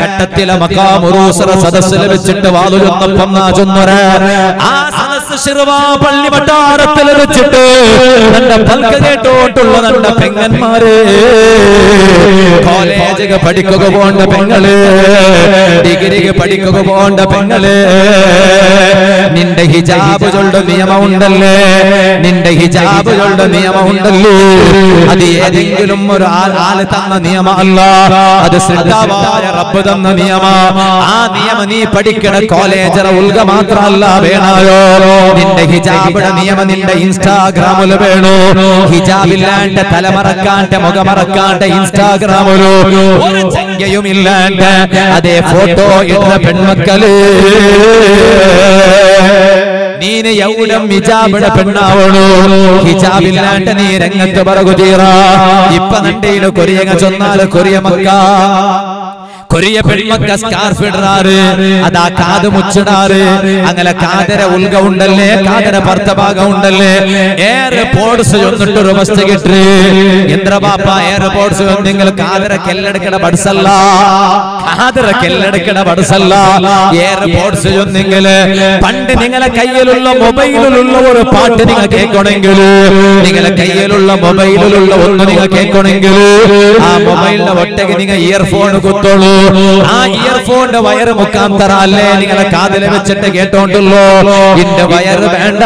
ഘട്ടത്തിലെ മക്കാമുറൂസറ സദസ്സിൽ വെച്ചിട്ട് വാതുചൊന്നപ്പം നാചൊന്നൊര ആ സദസ്സ് ശിർവാ പള്ളി വട്ടാരത്തിൽ വെച്ചിട്ട് തന്റെ പൽക്ക കേട്ടോട്ടുള്ള തന്റെ പെങ്ങന്മാര് കോളേജ് പഠിക്കുക പോണ്ട പെങ്ങള് ഡിഗ്രിക്ക് പഠിക്കുക പോണ്ട പെങ്ങള് നിന്റെ ഹിജാബ് ചൊല്ലുടെ നിയമമുണ്ടല്ലേ നിന്റെ ഹിജാബ് ചൊല്ലുടെ നിയമമുണ്ടല്ലേ അത് ഏതെങ്കിലും ഒരു ആൾ ആള് തന്ന നിയമമല്ല അത് ശ്രദ്ധാവായ റബ്ബ് തന്ന നിയമ ആ നിയമ നീ പഠിക്കണ കോളേജറ ഉൽക മാത്രമല്ല വേണായോ നിന്റെ ഹിജാബിയുടെ നിയമം നിന്റെ ഇൻസ്റ്റാഗ്രാമിൽ വേണോ ഹിജാബില്ലാണ്ട് തലമറക്കാണ്ട് മുഖമറക്കാണ്ട് ഇൻസ്റ്റാഗ്രാമിലോ ഒരു ചങ്കയും ഇല്ലാണ്ട് അതേ ഫോട്ടോ ഇടുന്ന പെൺമക്കള് നീന് യൗഡം ഹിജാബിടെ പെണ്ണാവണോ ഹിജാബില്ലാണ്ട് നീ രംഗത്ത് പറകു തീറ ഇപ്പൊ നണ്ടയില് കൊറിയങ്ങ ചൊന്നാല് കൊറിയ മക്ക കൊറിയ പെൺമക്ക സ്കാർഫ് ഇടാറ് അതാ കാത് മുച്ചിടാറ് അങ്ങനെ കാതര ഉൽക ഉണ്ടല്ലേ കാതര ഭർത്തഭാഗം ഉണ്ടല്ലേ എയർപോർട്സ് ചൊന്നിട്ടൊരു വസ്തു കിട്ടി ഇന്ദ്രബാപ്പ എയർപോർട്സ് വന്നെങ്കിൽ കാതര കെല്ലെടുക്കണ ബഡ്സല്ല കാതര കെല്ലെടുക്കണ ബഡ്സല്ല എയർപോർട്സ് ചൊന്നെങ്കിൽ പണ്ട് നിങ്ങളെ കയ്യിലുള്ള മൊബൈലിലുള്ള ഒരു പാട്ട് നിങ്ങൾ കേൾക്കണമെങ്കിൽ നിങ്ങളെ കയ്യിലുള്ള മൊബൈലിലുള്ള ഒന്ന് നിങ്ങൾ കേൾക്കണമെങ്കിൽ ആ മൊബൈലിന്റെ ഒട്ടക്ക് നിങ്ങൾ ഇയർഫോൺ കുത്തോളൂ ആ ഇയർഫോണിന്റെ വയറ് മുക്കാന്തറ അല്ലേ നിങ്ങളെ കാതിലെ വെച്ചിട്ട് കേട്ടോണ്ടല്ലോ ഇന്റെ വയറ് വേണ്ട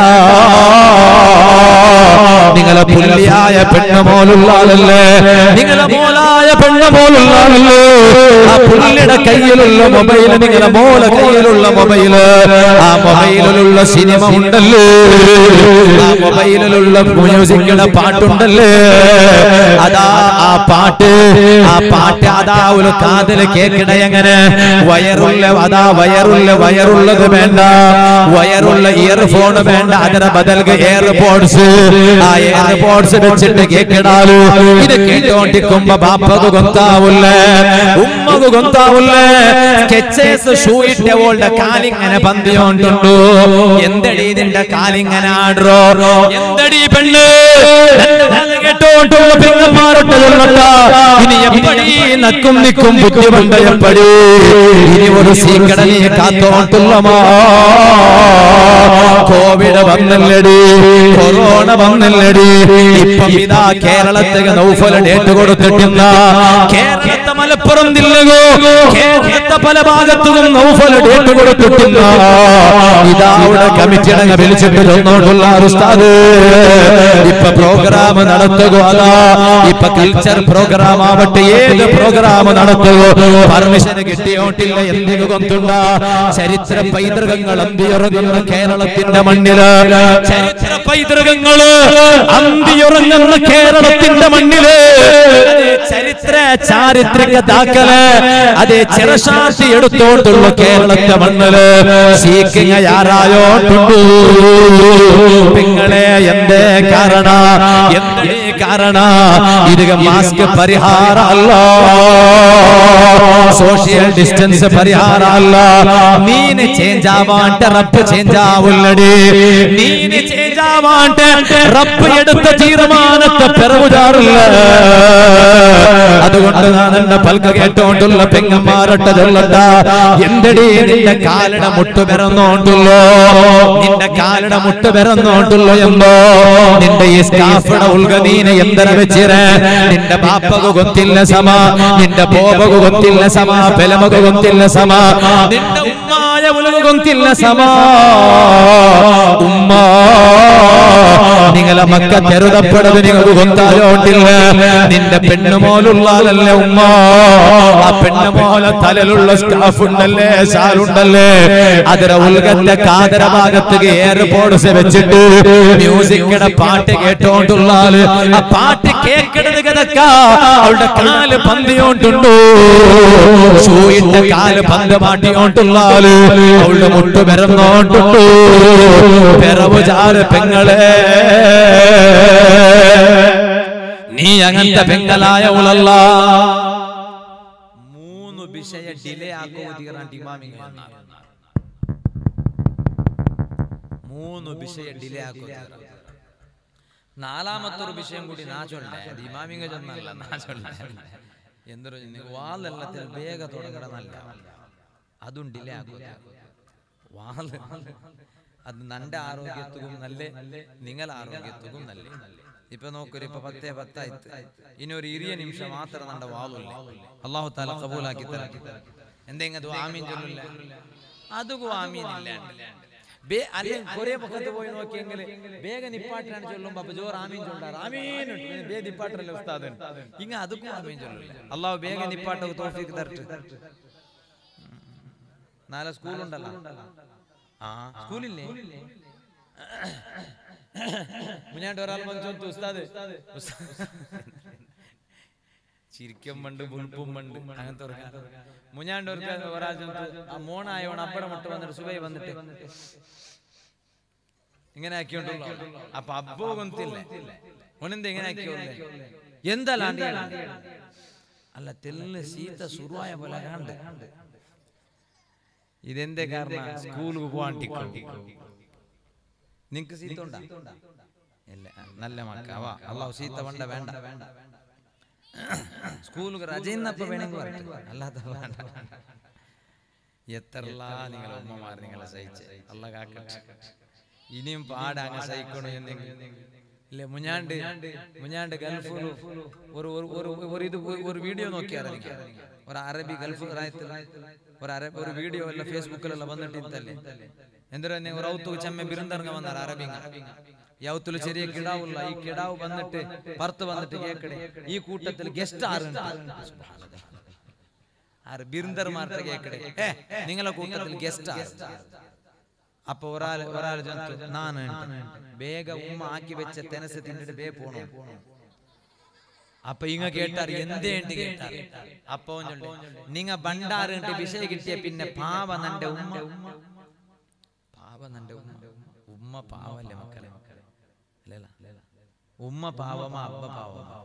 നിങ്ങളെ പുല്ലിയായ പെണ്ണ പോലുള്ള ആളല്ലേ നിങ്ങളെ മോലായ പെണ്ണ പോലുള്ള ആളല്ലേ ആ പുള്ളിയുടെ കയ്യിലുള്ള മൊബൈൽ നിങ്ങളെ മോല കയ്യിലുള്ള മൊബൈല് ആ മൊബൈലിലുള്ള സിനിമ ഉണ്ടല്ലേ ആ മൊബൈലിലുള്ള മ്യൂസിക്കിന്റെ പാട്ടുണ്ടല്ലേ അതാ ആ പാട്ട് ആ പാട്ട് അതാ ഒരു കാതില് കേൾക്കണ എങ്ങനെ വയറുള്ള അതാ വയറുള്ള വയറുള്ളത് വേണ്ട വയറുള്ള ഇയർഫോൺ വേണ്ട അതിന് ബദൽക്ക് എയർപോർട്സ് ആ എയർപോർട്സ് വെച്ചിട്ട് കേൾക്കണാലു ഇത് കേട്ടോണ്ടിരിക്കുമ്പോ ബാപ്പത് കൊത്താവില്ലേ ഉമ്മത് കൊത്താവില്ലേ സ്കെച്ചേഴ്സ് ഷൂ ഇട്ടവളുടെ കാലിങ്ങനെ പന്തിയോണ്ടുണ്ടു എന്തടി നിന്റെ കാലിങ്ങനെ ആടോ എന്തടി പെണ്ണ് എന്റെ കാല് കേട്ടോണ്ടുള്ള പെങ്ങന്മാരൊട്ട് ചൊല്ലണ്ട ഇനി എപ്പടി നക്കും നിക്കും ബുദ്ധിമുണ്ട എപ്പടി ഇനി ഒരു സീക്കട നീ കാത്തോട്ടുള്ളമാ കോവിഡ് വന്നല്ലടി കൊറോണ വന്നല്ലടി ഇപ്പം ഇതാ കേരളത്തിന് നൗഫല ഡേറ്റ് കൊടുത്തിട്ടില്ല കേരളത്തെ മലപ്പുറം ജില്ലകോ കേരളത്തെ പല ഭാഗത്തും നൗഫല ഡേറ്റ് കൊടുത്തിട്ടില്ല ഇതാ അവിടെ കമ്മിറ്റിയുടെ വിളിച്ചിട്ട് ചെന്നോട്ടുള്ള ഉസ്താദ് ഇപ്പൊ പ്രോഗ്രാം നടത്തുക അതാ ഇപ്പൊ കൾച്ചർ പ്രോഗ്രാം ആവട്ടെ ഏത് പ്രോഗ്രാം നടത്തുക പെർമിഷൻ കിട്ടിയോട്ടില്ല എന്തിനു കൊണ്ടുണ്ട ചരിത്ര പൈതൃകങ്ങൾ അന്തിയുറങ്ങുന്ന കേരളത്തിന്റെ മണ്ണില് ചരിത്ര പൈതൃകങ്ങള് അന്തിയുറങ്ങുന്ന കേരളത്തിന്റെ മണ്ണില് അതേ ചരിത്ര ചാരിത്രിക ദാഖല് അതേ ചിറശാസി എടുത്തോട്ടുള്ള കേരളത്തെ മണ്ണില് സീക്കിങ്ങ യാറായോട്ടുണ്ടു നിങ്ങളെ എന്തേ കാരണ എന്തേ കാരണ ഇത് മാസ്ക് പരിഹാര അല്ല സോഷ്യൽ ഡിസ്റ്റൻസ് പരിഹാര അല്ല നീന് ചേഞ്ച് ആവാണ്ട് റബ്ബ് ചേഞ്ച് ആവുല്ലടി നീന് ചേഞ്ച് ആവാണ്ട് റബ്ബ് എടുത്ത തീരുമാനത്തെ പിറവുചാറില്ല അതുകൊണ്ട് ഞാൻ എന്റെ പൽക്ക കേട്ടോണ്ടുള്ള പെങ്ങന്മാരൊട്ട ചൊല്ലണ്ട എന്തടി നിന്റെ കാലിട മുട്ട് പിറന്നോണ്ടുള്ളോ നിന്റെ കാലിട മുട്ട് പിറന്നോണ്ടുള്ളോ എന്തോ നിന്റെ ഈ സ്കാഫിടെ ഉൾഗനീനെ എന്തര വെച്ചിര നിന്റെ ബാപ്പകു കൊത്തില്ല സമ നിന്റെ പോപകു കൊത്തില്ല സമ പെലമകു കൊത്തില്ല സമ നിന്റെ ഉമ്മായ ഉലകു കൊത്തില്ല സമ ഉമ്മ നിങ്ങളെ മക്ക തെരുതപ്പെടത് നിങ്ങൾക്ക് കൊത്താലോട്ടില്ല നിന്റെ പെണ്ണുമോലുള്ളാലല്ലേ ഉമ്മ ആ പെണ്ണുമോല തലലുള്ള സ്റ്റാഫ് ഉണ്ടല്ലേ ഷാലുണ്ടല്ലേ അതിര ഉൽഗത്തെ കാതര ഭാഗത്ത് എയർപോർട്സ് വെച്ചിട്ട് മ്യൂസിക്കിടെ പാട്ട് കേട്ടോണ്ടുള്ള ആള് ആ പാട്ട് കേൾക്കണത് കിടക്ക അവളുടെ കാല് പന്തിയോണ്ടുണ്ടോ ഷൂയിട്ട കാല് പന്ത് മാട്ടിയോണ്ടുള്ള ആള് അവളുടെ മുട്ട് പിറന്നോണ്ടുണ്ടോ പിറവ് ചാറ് പെങ്ങളെ നീ അങ്ങനത്തെ പെങ്ങളായ ഉളല്ല മൂന്ന് വിഷയ ഡിലേ ആക്കോ തീരാൻ ഇമാമിങ്ങൾ മൂന്ന് വിഷയ ഡിലേ ആക്കോ നാലാമത്തെ ഒരു വിഷയം കൂടി നാ ചൊല്ലേ അത് ഇമാമിങ്ങ ചൊന്നല്ല നാ ചൊല്ലേ എന്തൊരു വാലെല്ലത്തിൽ ಬೇಗ തുടങ്ങണ നല്ല അതും ഡിലേ ആക്കുക വാല് അത് നന്റെ ആരോഗ്യത്തുക്കും നല്ല നിങ്ങൾ ആരോഗ്യത്തുക്കും നല്ല ഇപ്പൊ നോക്കൊരു ഇപ്പൊ പത്തേ പത്തായിട്ട് ഇനി ഒരു ഇരിയ നിമിഷം മാത്രം നന്റെ വാലില്ല അള്ളാഹു താല കബൂലാക്കി തരാം എന്തെങ്കിലും ആമീൻ ചൊല്ലില്ല അതും ആമീൻ ഇല്ലാണ്ട് ബേ- അല്ലെ കൊറേ പക്കത്ത് പോയി നോക്കിയെങ്കിൽ വേഗം നിപ്പാട്ടാണ് ചൊല്ലുമ്പോ അപ്പൊ ജോർ ആമീൻ ചൊല്ലാറ് ആമീൻ ഉണ്ട്. പിന്നെ ബേ നിപ്പാട്ടല്ലേ ഉസ്താദ് ഇങ്ങ അതും ആമീൻ ചൊല്ലില്ല അള്ളാഹു വേഗം നിപ്പാട്ടൊക്കെ തോഫിക്ക് തരട്ട് നാളെ സ്കൂളുണ്ടല്ലോ ആ സ്കൂളില്ലേ മുന്നാണ്ട് ഒരാൾ വന്ന് ചോദിച്ചു ഉസ്താദ് ചിരിക്കും പണ്ട് പുൽപ്പും പണ്ട് അങ്ങനത്തെ ഒരു കാലം. മുഞ്ഞാണ്ട് ഒരു കാലം ഒരാൾ ചോദിച്ചു ആ മോണായോൺ അപ്പടം മുട്ട് വന്നിട്ട് സുബൈ വന്നിട്ട് ഇങ്ങനെ ആക്കിയോണ്ടല്ലോ അപ്പൊ അബ്ബോ ഗൊന്തില്ല ഒനെന്ത് ഇങ്ങനെ ആക്കിയോല്ലേ എന്തല്ലാണ്ട് അല്ല തെല്ല് സീത സുറുവായ പോലെ കണ്ട് ഇതെന്തേ കാരണം സ്കൂളിൽ പോവാൻ നിങ്ങക്ക് സീത്ത ഉണ്ടാ ഇല്ല നല്ല മക്ക അവ അള്ളാഹു സീത്ത വേണ്ട വേണ്ട സ്കൂളിൽ രജയിന്നപ്പോ വേണമെങ്കിൽ വരട്ടെ അല്ലാതെ വേണ്ട എത്രല്ല നിങ്ങളെ ഉമ്മമാർ നിങ്ങളെ സഹിച്ച് അല്ല കാക്കട്ടെ ഇനിയും പാടാ അങ്ങ് സഹിക്കണോ എന്തെങ്കിലും ഇല്ല മുഞ്ഞാണ്ട് മുഞ്ഞാണ്ട് ഗൾഫിൽ ഒരു ഒരു ഒരു ഒരു ഇത് ഒരു വീഡിയോ നോക്കിയാൽ ഒരു അറബി ഗൾഫ് രാജ്യത്തിൽ ഒരു അറബി ഒരു വീഡിയോ അല്ല ഫേസ്ബുക്കിലെല്ലാം വന്നിട്ട് ഇത്തല്ലേ എന്തൊരു ഒരു ഔത്തു ചെമ്മ ബിരുന്തറങ്ങ വന്നാർ അറബിങ്ങ യൗത്തിൽ ചെറിയ കിടാവുള്ള ഈ കിടാവ് വന്നിട്ട് പുറത്ത് വന്നിട്ട് കേക്കണേ ഈ കൂട്ടത്തിൽ ഗസ്റ്റ് ആറുണ്ട് ആറ് ബിരുന്ദർമാരുടെ കേക്കടേ ഏ നിങ്ങളെ കൂട്ടത്തിൽ ഗസ്റ്റ് അപ്പൊ ഒരാൾ ഒരാൾ ചെന്നിട്ട് നാണ് ಬೇಗ ഉമ്മ ആക്കി വെച്ച തെനസ് തിന്നിട്ട് ബേ പോണു അപ്പൊ ഇങ്ങ കേട്ടാർ എന്തേ ഉണ്ട് കേട്ടാർ അപ്പൊ നിങ്ങ ബണ്ടാറിട്ട് വിഷയ കിട്ടിയ പിന്നെ പാവ നന്റെ ഉമ്മ പാവ നന്റെ ഉമ്മ ഉമ്മ പാവല്ലേ മക്കളെ അല്ലല്ല ഉമ്മ പാവമാ അബ്ബ പാവമാ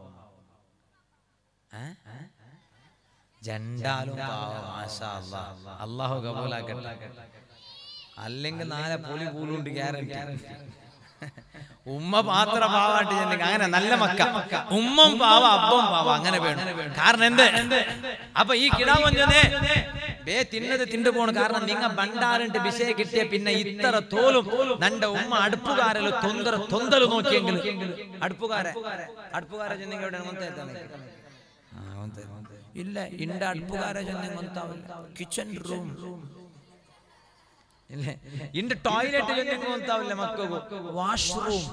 ഏ ജണ്ടാലും പാവം മാഷാ അല്ലാ അള്ളാഹു കബൂലാക്കട്ടെ അല്ലെങ്കിൽ നാളെ പൊലി പൂലുണ്ട് ഗ്യാരണ്ടി ഉമ്മ പാത്ര പാവാട്ട് ചെന്നെങ്കിൽ അങ്ങനെ നല്ല മക്ക ഉമ്മം പാവ അബ്ബം പാവ അങ്ങനെ വേണം കാരണം എന്ത് അപ്പൊ ഈ കിടാവഞ്ചനെ ബേ തിന്നത് തിണ്ടു പോണു കാരണം നിങ്ങ ബണ്ടാറിട്ട് വിഷയ കിട്ടിയ പിന്നെ ഇത്ര തോലും നന്റെ ഉമ്മ അടുപ്പുകാരല് തൊന്തര തൊന്തല് നോക്കിയെങ്കിൽ അടുപ്പുകാരെ അടുപ്പുകാരെ ചെന്നെങ്കിൽ എവിടെ ഇല്ല ഇണ്ട അടുപ്പുകാരെ ചെന്നെങ്കിൽ കിച്ചൺ റൂം ഇല്ലേ ഇന്റെ ಟಾಯ್ಲೆಟ್ ಜೊತೆಗೆ ಅಂತಾವಿಲ್ಲ ಮಕ್ಕಳು ವಾಶ್ರೂಮ್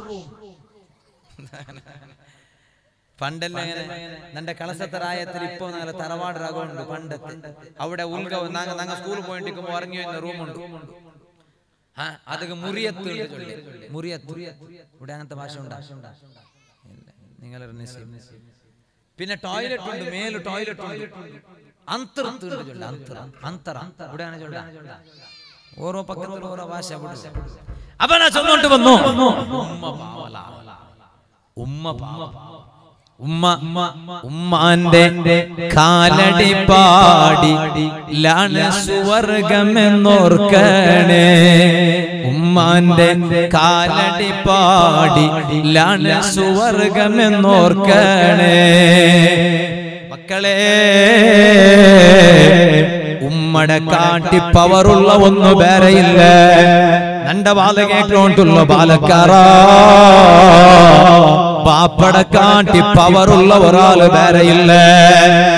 പണ്ടല്ല ഇങ്ങനെ നന്റെ കളസത്തറായത്തിൽ ഇപ്പൊ ഞങ്ങളെ തറവാട് രകമുണ്ട് പണ്ടത്തെ അവിടെ ഉൽക നാങ്ങ നാങ്ങ സ്കൂളിൽ പോയിട്ടിരിക്കുമ്പോ ഇറങ്ങി വരുന്ന റൂമുണ്ട് ആ അതൊക്കെ മുറിയത്ത് ഉണ്ട് ചൊല്ലി. മുറിയത്ത് ഇവിടെ അങ്ങനത്തെ ഭാഷ ഉണ്ടാ ഇല്ല നിങ്ങളെ നസീബ്. പിന്നെ ടോയ്ലറ്റ് ഉണ്ട് മേല് ടോയ്ലറ്റ് ഉണ്ട് അന്തർത്ത് ഉണ്ട് ചൊല്ലി അന്തർ അന്തറ ഇവിടെയാണ് ചൊല്ല ഓരോ പക്കത്തിൽ ഓരോ ഭാഷ അപ്പൊ ഞാൻ ചൊന്നോട്ട് വന്നു ഉമ്മ പാവല ഉമ്മ പാവ ഉമ്മ ഉമ്മാന്റെ കാലടി പാടി ലാണ് സുവർഗമെന്നോർക്കണേ ഉമ്മാന്റെ കാലടി പാടി ലാണ് സുവർഗമെന്നോർക്കണേ മക്കളെ ഉമ്മടെ കാട്ടി പവറുള്ള ഒന്ന് വേറെയില്ല നന്റെ ബാല കേട്ടോണ്ടുള്ള ബാലക്കാറ ബാപ്പടെ കാട്ടി പവറുള്ള ഒരാള് വേറെയില്ല